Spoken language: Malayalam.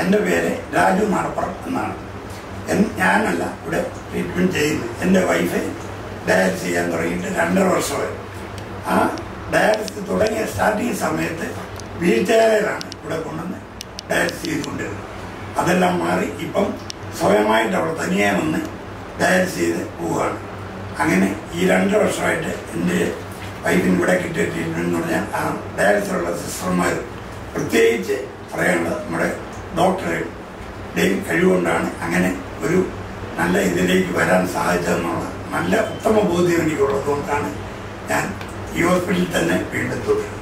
എൻ്റെ പേര് രാജു നടപ്പുറം എന്നാണ് എൻ- ഞാനല്ല ഇവിടെ ട്രീറ്റ്മെൻറ്റ് ചെയ്യുന്നത് എൻ്റെ വൈഫ് ഡയാലിസിസ് ചെയ്യാൻ തുടങ്ങിയിട്ട് രണ്ടര വർഷമായി ആ ഡയാലിസിസ് തുടങ്ങിയ സ്റ്റാർട്ടിങ് സമയത്ത് വീൽ ചെയറിലാണ് ഇവിടെ കൊണ്ടുവന്ന് ഡയാലിസിസ് ചെയ്തുകൊണ്ടിരുന്നത് അതെല്ലാം മാറി ഇപ്പം സ്വയമായിട്ട് അവിടെ തനിയെ വന്ന് ഡയാലിസിസ് ചെയ്ത് പോവുകയാണ് അങ്ങനെ ഈ രണ്ട് വർഷമായിട്ട് എൻ്റെ വൈഫിന് ഇവിടെ കിട്ടിയ ട്രീറ്റ്മെൻറ്റ് എന്ന് പറഞ്ഞാൽ ആ ഡയാലിസിലുള്ള സിസ്റ്റർമാർ പ്രത്യേകിച്ച് പറയാനുള്ളത് നമ്മുടെ ഡോക്ടറുടെയും കഴിവുകൊണ്ടാണ് അങ്ങനെ ഒരു നല്ല ഇതിലേക്ക് വരാൻ സാധിച്ചതെന്നുള്ള നല്ല ഉത്തമ ബോധ്യം എനിക്കുള്ളത് കൊണ്ടാണ് ഞാൻ ഈ ഹോസ്പിറ്റലിൽ തന്നെ വീണ്ടും തുടരുന്നത്